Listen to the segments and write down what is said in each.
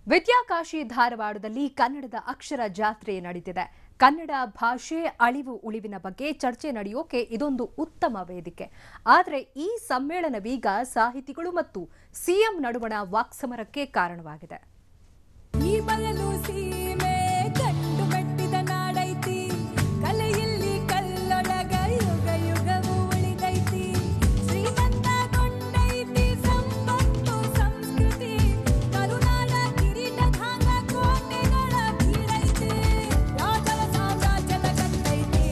ವಿದ್ಯಾಕಾಶಿ ಧಾರವಾಡದಲ್ಲಿ ಕನ್ನಡದ ಅಕ್ಷರ ಜಾತ್ರೆ ನಡೆದಿದೆ ಕನ್ನಡ ಭಾಷೆ ಅಳಿವು ಉಳಿವಿನ ಬಗ್ಗೆ ಚರ್ಚೆ ನಡೆಯೋಕೆ ಇದೊಂದು ಉತ್ತಮ ವೇದಿಕೆ ಆದರೆ ಈ ಸಮ್ಮೇಳನವೀಗ ಸಾಹಿತಿಗಳು ಮತ್ತು ಸಿಎಂ ನಡುವಣ ವಾಕ್ಸಮರಕ್ಕೆ ಕಾರಣವಾಗಿದೆ ಈ ಬಯಲು ಸೀಮೆ ಕಂಡು ಕಟ್ಟಿದ ನಾಡೈತಿ ಕಲೆಯಲ್ಲಿ ಕಲ್ಲೊಳಗ ಯುಗ ಯುಗವು ಉಳಿದೈತಿ ಶ್ರೀಮಂತ ಕೊಂಡೈತಿ ಸಂಪತ್ತು ಸಂಸ್ಕೃತಿ ಕರುನಾಡ ಕಿರೀಟಧಾಂಗ ಕೋಟೆಗಳ ಬೀಡೈತಿ ರಾಜರ ಸಾಮ್ರಾಜ್ಯದ ಕತ್ತೈತಿ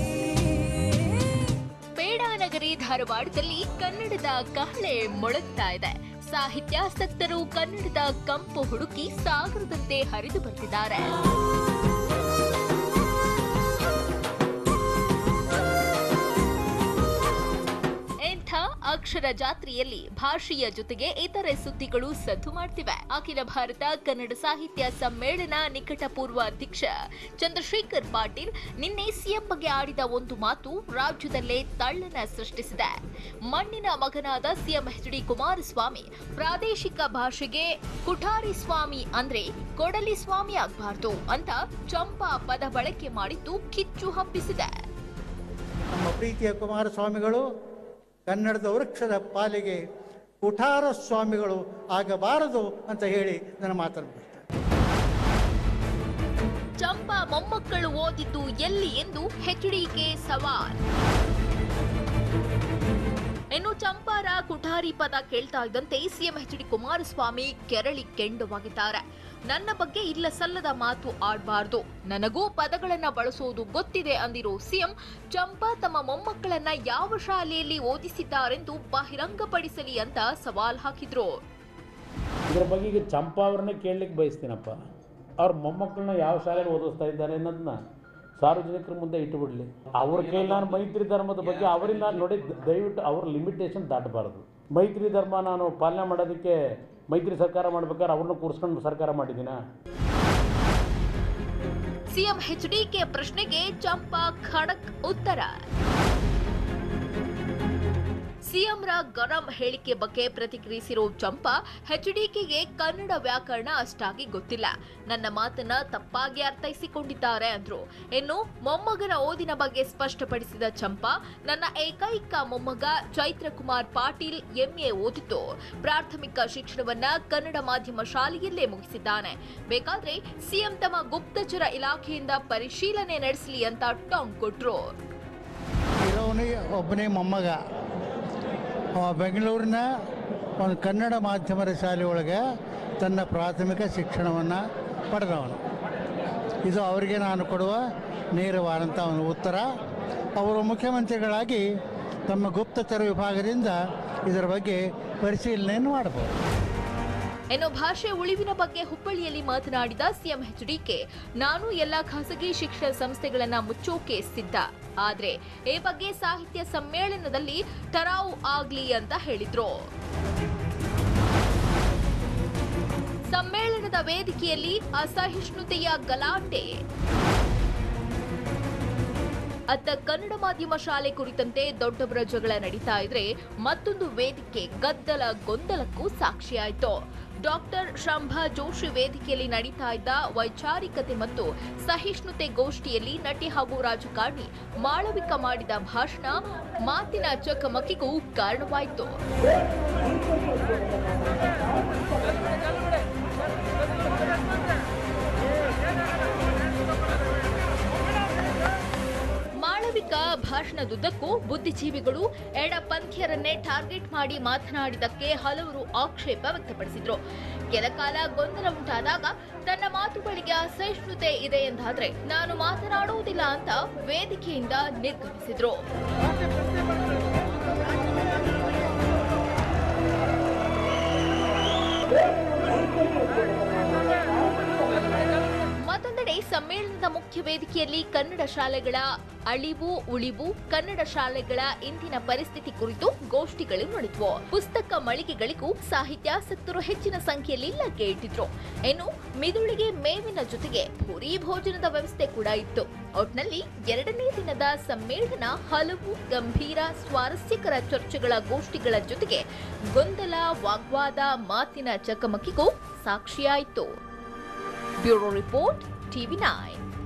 ಪೇಡಾನಗರಿ ಧಾರವಾಡದಲ್ಲಿ ಕನ್ನಡದ ಕಹಳೆ ಮೊಳಗ್ತಾ ಇದೆ ಸಾಹಿತ್ಯಾಸಕ್ತರು ಕನ್ನಡದ ಕಂಪು ಹುಡುಕಿ ಸಾಗರದಂತೆ ಹರಿದು ಬರ್ತಿದ್ದಾರೆ ಇಂಥ ಅಕ್ಷರ ಜಾತ್ರೆಯಲ್ಲಿ ಭಾಷೆಯ ಜೊತೆಗೆ ಇತರೆ ಸುದ್ದಿಗಳು ಸದ್ದು ಮಾಡ್ತಿವೆ ಅಖಿಲ ಭಾರತ ಕನ್ನಡ ಸಾಹಿತ್ಯ ಸಮ್ಮೇಳನ ನಿಕಟಪೂರ್ವ ಅಧ್ಯಕ್ಷ ಚಂದ್ರಶೇಖರ್ ಪಾಟೀಲ್ ನಿನ್ನೆ ಸಿಎಂ ಬಗ್ಗೆ ಆಡಿದ ಒಂದು ಮಾತು ರಾಜ್ಯದಲ್ಲೇ ತಳ್ಳನ ಸೃಷ್ಟಿಸಿದೆ ಮಣ್ಣಿನ ಮಗನಾದ ಸಿಎಂ ಎಚ್ ಡಿ ಕುಮಾರಸ್ವಾಮಿ ಪ್ರಾದೇಶಿಕ ಭಾಷೆಗೆ ಕುಠಾರಿ ಸ್ವಾಮಿ ಅಂದ್ರೆ ಕೊಡಲಿ ಸ್ವಾಮಿ ಆಗ್ಬಾರ್ದು ಅಂತ ಚಂಪಾ ಪದ ಬಳಕೆ ಮಾಡಿದ್ದು ಕಿಚ್ಚು ಹಬ್ಬಿಸಿದೆ ನಮ್ಮ ಪ್ರೀತಿಯ ಕುಮಾರಸ್ವಾಮಿಗಳು ಕನ್ನಡದ ವೃಕ್ಷದ ಪಾಲಿಗೆ ಕುಠಾರ ಸ್ವಾಮಿಗಳು ಆಗಬಾರದು ಅಂತ ಹೇಳಿ ನನ್ನ ಮಾತನ್ನು ಬಿಡ್ತಾರೆ ಚಂಪಾ ಮೊಮ್ಮಕ್ಕಳು ಓದಿದ್ದು ಎಲ್ಲಿ ಎಂದು ಹೆಚ್ಡಿಕೆ ಸವಾಲ್ ಇನ್ನು ಚಂಪಾರ ಕುಠಾರಿ ಪದ ಕೇಳ್ತಾ ಇದ್ದಂತೆ ಸಿಎಂ ಎಚ್ ಡಿ ಕುಮಾರಸ್ವಾಮಿ ಕೆರಳಿ ಕೆಂಡವಾಗಿದ್ದಾರೆ ನನ್ನ ಬಗ್ಗೆ ಇಲ್ಲ ಸಲ್ಲದ ಮಾತು ಆಡಬಾರ್ದು ನನಗೂ ಪದಗಳನ್ನ ಬಳಸೋದು ಗೊತ್ತಿದೆ ಅಂದಿರೋ ಸಿಎಂ ಚಂಪಾ ತಮ್ಮ ಮೊಮ್ಮಕ್ಕಳನ್ನ ಯಾವ ಶಾಲೆಯಲ್ಲಿ ಓದಿಸಿದ್ದಾರೆಂದು ಬಹಿರಂಗಪಡಿಸಲಿ ಅಂತ ಸವಾಲ್ ಹಾಕಿದ್ರು ಇದ್ರ ಬಗ್ಗೆ ಈಗ ಚಂಪಾ ಅವ್ರನ್ನೇ ಕೇಳಲಿಕ್ಕೆ ಬಯಸ್ತೀನಪ್ಪ ಅವ್ರ ಮೊಮ್ಮಕ್ಕಳನ್ನ ಯಾವ ಶಾಲೆಯಲ್ಲಿ ಓದಿಸ್ತಾ ಇದ್ದಾರೆ ಅನ್ನೋದನ್ನ ಸಾರ್ವಜನಿಕರ ಮುಂದೆ ಇಟ್ಟುಬಿಡಲಿ ಅವ್ರ ಕೈಯಲ್ಲಿ ನಾನು ಮೈತ್ರಿ ಧರ್ಮದ ಬಗ್ಗೆ ಅವರಿಂದ ನೋಡಿ ದಯವಿಟ್ಟು ಅವ್ರ ಲಿಮಿಟೇಷನ್ ದಾಟಬಾರ್ದು ಮೈತ್ರಿ ಧರ್ಮ ನಾನು ಪಾಲನೆ ಮಾಡೋದಕ್ಕೆ ಮೈತ್ರಿ ಸರ್ಕಾರ ಮಾಡ್ಬೇಕಾದ್ರೆ ಅವ್ರನ್ನ ಕೂರಿಸ್ಕೊಂಡು ಸರ್ಕಾರ ಮಾಡಿದ್ದೀನಾ ಸಿಎಂ ಎಚ್ಡಿಕೆ ಪ್ರಶ್ನೆಗೆ ಚಂಪಾ ಖಡಕ್ ಉತ್ತರ ಸಿಎಂರ ಗರಂ ಹೇಳಿಕೆ ಬಗ್ಗೆ ಪ್ರತಿಕ್ರಿಯಿಸಿರೋ ಚಂಪಾ ಎಚ್ಡಿಕೆಗೆ ಕನ್ನಡ ವ್ಯಾಕರಣ ಅಷ್ಟಾಗಿ ಗೊತ್ತಿಲ್ಲ ನನ್ನ ಮಾತನ್ನ ತಪ್ಪಾಗಿ ಅರ್ಥೈಸಿಕೊಂಡಿದ್ದಾರೆ ಅಂದ್ರು ಇನ್ನು ಮೊಮ್ಮಗನ ಓದಿನ ಬಗ್ಗೆ ಸ್ಪಷ್ಟಪಡಿಸಿದ ಚಂಪಾ ನನ್ನ ಏಕೈಕ ಮೊಮ್ಮಗ ಚೈತ್ರ ಕುಮಾರ್ ಪಾಟೀಲ್ ಎಂಎ ಓದಿದ್ದು ಪ್ರಾಥಮಿಕ ಶಿಕ್ಷಣವನ್ನ ಕನ್ನಡ ಮಾಧ್ಯಮ ಶಾಲೆಯಲ್ಲೇ ಮುಗಿಸಿದ್ದಾನೆ ಬೇಕಾದ್ರೆ ಸಿಎಂ ತಮ್ಮ ಗುಪ್ತಚರ ಇಲಾಖೆಯಿಂದ ಪರಿಶೀಲನೆ ನಡೆಸಲಿ ಅಂತ ಟಾಂಗ್ ಕೊಟ್ರು ಇರೋವನೇ ಒಬ್ಬನೇ ಮೊಮ್ಮಗ ಅವ ಬೆಂಗಳೂರಿನ ಒಂದು ಕನ್ನಡ ಮಾಧ್ಯಮದ ಶಾಲೆ ಒಳಗೆ ತನ್ನ ಪ್ರಾಥಮಿಕ ಶಿಕ್ಷಣವನ್ನು ಪಡೆದವನು ಇದು ಅವರಿಗೆ ನಾನು ಕೊಡುವ ನೇರವಾದಂಥ ಒಂದು ಉತ್ತರ ಅವರು ಮುಖ್ಯಮಂತ್ರಿಗಳಾಗಿ ತಮ್ಮ ಗುಪ್ತಚರ ವಿಭಾಗದಿಂದ ಇದರ ಬಗ್ಗೆ ಪರಿಶೀಲನೆಯನ್ನು ಮಾಡಬಹುದು ಇನ್ನು ಭಾಷೆ ಉಳಿವಿನ ಬಗ್ಗೆ ಹುಬ್ಬಳ್ಳಿಯಲ್ಲಿ ಮಾತನಾಡಿದ ಸಿಎಂ ಎಚ್ಡಿಕೆ ನಾನು ಎಲ್ಲ ಖಾಸಗಿ ಶಿಕ್ಷಣ ಸಂಸ್ಥೆಗಳನ್ನ ಮುಚ್ಚೋಕೆ ಸಿದ್ಧ ಆದ್ರೆ ಈ ಬಗ್ಗೆ ಸಾಹಿತ್ಯ ಸಮ್ಮೇಳನದಲ್ಲಿ ಟರಾವು ಆಗ್ಲಿ ಅಂತ ಹೇಳಿದ್ರು ಸಮ್ಮೇಳನದ ವೇದಿಕೆಯಲ್ಲಿ ಅಸಹಿಷ್ಣುತೆಯ ಗಲಾಟೆ ಅತ್ತ ಕನ್ನಡ ಮಾಧ್ಯಮ ಶಾಲೆ ಕುರಿತಂತೆ ದೊಡ್ಡವರ ಜಗಳ ನಡೀತಾ ಇದ್ರೆ ಮತ್ತೊಂದು ವೇದಿಕೆ ಗದ್ದಲ ಗೊಂದಲಕ್ಕೂ ಸಾಕ್ಷಿಯಾಯಿತು ಡಾಕ್ಟರ್ ಶಂಭಾ ಜೋಶಿ ವೇದಿಕೆಯಲ್ಲಿ ನಡೀತಾ ಇದ್ದ ವೈಚಾರಿಕತೆ ಮತ್ತು ಸಹಿಷ್ಣುತೆ ಗೋಷ್ಠಿಯಲ್ಲಿ ನಟಿ ಹಾಗೂ ರಾಜಕಾರಣಿ ಮಾಳವಿಕ ಮಾಡಿದ ಭಾಷಣ ಮಾತಿನ ಚಕಮಕಿಗೂ ಕಾರಣವಾಯಿತು ಮಾಳವಿಕ ಭಾಷಣದುದ್ದಕ್ಕೂ ಬುದ್ಧಿಜೀವಿಗಳು ಎಡಪಂಥೀಯರನ್ನೇ ಟಾರ್ಗೆಟ್ ಮಾಡಿ ಮಾತನಾಡಿದಕ್ಕೆ ಹಲವರು ಆಕ್ಷೇಪ ವ್ಯಕ್ತಪಡಿಸಿದ್ರು ಕೆಲಕಾಲ ಗೊಂದಲ ಉಂಟಾದಾಗ ತನ್ನ ಮಾತುಗಳಿಗೆ ಅಸಹಿಷ್ಣುತೆ ಇದೆ ಎಂದಾದ್ರೆ ನಾನು ಮಾತನಾಡುವುದಿಲ್ಲ ಅಂತ ವೇದಿಕೆಯಿಂದ ನಿರ್ಗಮಿಸಿದ್ರು ಮತ್ತೊಂದೆಡೆ ಸಮ್ಮೇಳನದ ಮುಖ್ಯ ವೇದಿಕೆಯಲ್ಲಿ ಕನ್ನಡ ಶಾಲೆಗಳ ಅಳಿವು ಉಳಿವು ಕನ್ನಡ ಶಾಲೆಗಳ ಇಂದಿನ ಪರಿಸ್ಥಿತಿ ಕುರಿತು ಗೋಷ್ಠಿಗಳು ನಡೆದವು ಪುಸ್ತಕ ಮಳಿಗೆಗಳಿಗೂ ಸಾಹಿತ್ಯಾಸಕ್ತರು ಹೆಚ್ಚಿನ ಸಂಖ್ಯೆಯಲ್ಲಿ ಲಗ್ಗೆ ಇಟ್ಟಿದ್ರು ಇನ್ನು ಮಿದುಳಿಗೆ ಮೇವಿನ ಜೊತೆಗೆ ಭೂರಿ ಭೋಜನದ ವ್ಯವಸ್ಥೆ ಕೂಡ ಇತ್ತು ಒಟ್ನಲ್ಲಿ ಎರಡನೇ ದಿನದ ಸಮ್ಮೇಳನ ಹಲವು ಗಂಭೀರ ಸ್ವಾರಸ್ಯಕರ ಚರ್ಚೆಗಳ ಗೋಷ್ಠಿಗಳ ಜೊತೆಗೆ ಗೊಂದಲ ವಾಗ್ವಾದ ಮಾತಿನ ಚಕಮಕಿಗೂ ಸಾಕ್ಷಿಯಾಯಿತು ಬ್ಯೂರೋ ರಿಪೋರ್ಟ್ ಟಿವಿ ನೈನ್